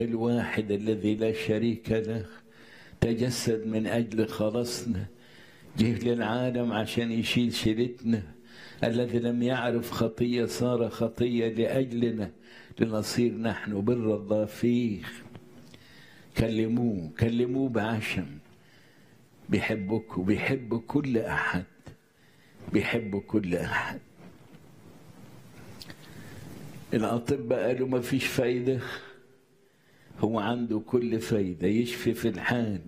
الواحد الذي لا شريك له تجسد من أجل خلاصنا جه للعالم عشان يشيل شيلتنا الذي لم يعرف خطية صار خطية لأجلنا لنصير نحن بر الله فيه كلموه كلموه بعشم بيحبك وبيحب كل أحد بيحب كل أحد الأطباء قالوا ما فيش فايدة هو عنده كل فايدة يشفي في الحال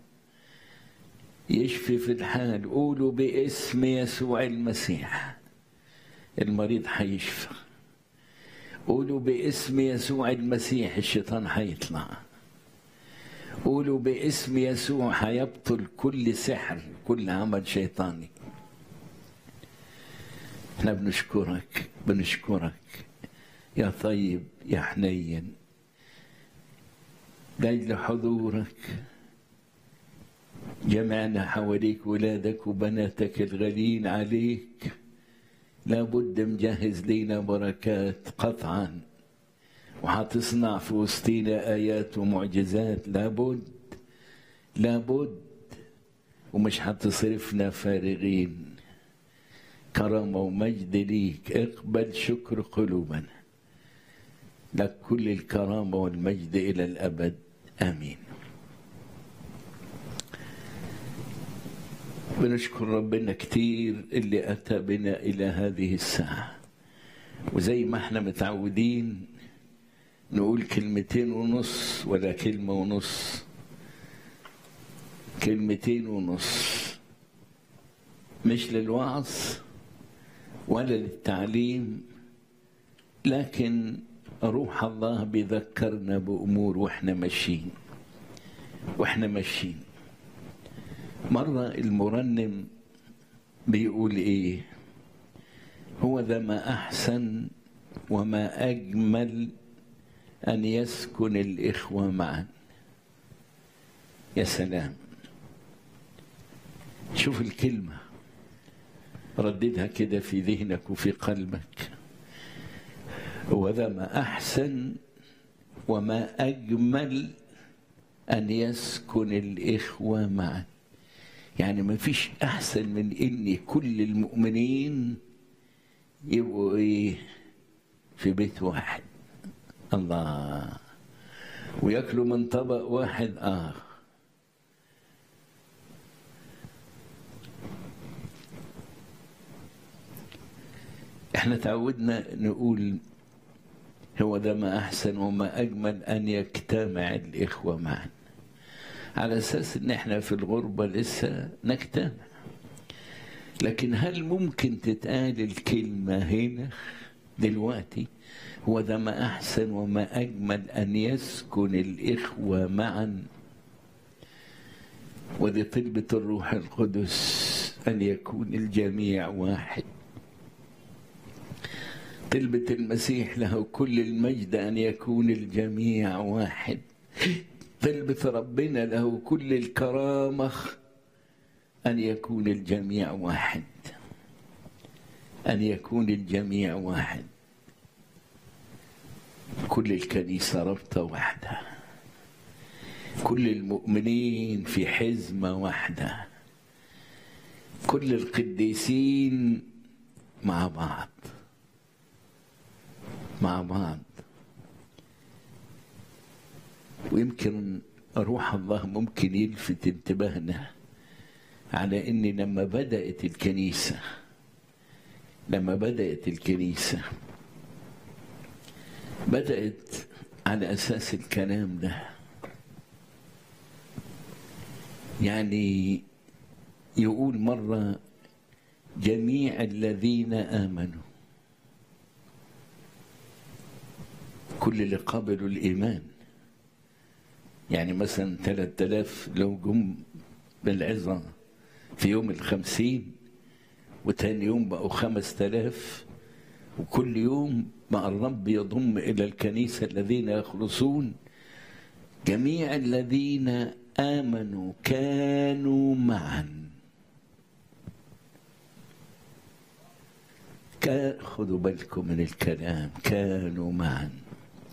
يشفي في الحال قولوا باسم يسوع المسيح المريض هيشفى قولوا باسم يسوع المسيح الشيطان هيطلع قولوا باسم يسوع هيبطل كل سحر كل عمل شيطاني احنا بنشكرك بنشكرك يا طيب يا حنين لاجل حضورك جمعنا حواليك ولادك وبناتك الغاليين عليك لابد مجهز لينا بركات قطعا وحتصنع في وسطينا آيات ومعجزات لابد لابد ومش حتصرفنا فارغين كرامة ومجد ليك اقبل شكر قلوبنا لك كل الكرامة والمجد إلى الأبد آمين بنشكر ربنا كتير اللي أتى بنا إلى هذه الساعة وزي ما احنا متعودين نقول كلمتين ونص ولا كلمة ونص كلمتين ونص مش للوعظ ولا للتعليم لكن روح الله بيذكرنا بأمور وإحنا ماشيين وإحنا ماشيين مرة المرنم بيقول إيه هو ذا ما أحسن وما أجمل أن يسكن الإخوة معا يا سلام شوف الكلمة رددها كده في ذهنك وفي قلبك وذا ما أحسن وما أجمل أن يسكن الإخوة معا يعني ما فيش أحسن من إن كل المؤمنين يبقوا إيه في بيت واحد الله وياكلوا من طبق واحد آه احنا تعودنا نقول هو ده ما أحسن وما أجمل أن يجتمع الإخوة معا على أساس إن إحنا في الغربة لسه نجتمع لكن هل ممكن تتقال الكلمة هنا دلوقتي هو ده ما أحسن وما أجمل أن يسكن الإخوة معا ودي طلبة الروح القدس أن يكون الجميع واحد طلبة المسيح له كل المجد أن يكون الجميع واحد طلبة ربنا له كل الكرامة أن يكون الجميع واحد أن يكون الجميع واحد كل الكنيسة ربطة واحدة كل المؤمنين في حزمة واحدة كل القديسين مع بعض مع بعض ويمكن روح الله ممكن يلفت انتباهنا على ان لما بدات الكنيسه لما بدات الكنيسه بدات على اساس الكلام ده يعني يقول مره جميع الذين امنوا كل اللي قبلوا الإيمان يعني مثلا ثلاثة آلاف لو جم بالعظة في يوم الخمسين وتاني يوم بقوا خمس آلاف وكل يوم مع الرب يضم إلى الكنيسة الذين يخلصون جميع الذين آمنوا كانوا معا خذوا بالكم من الكلام كانوا معا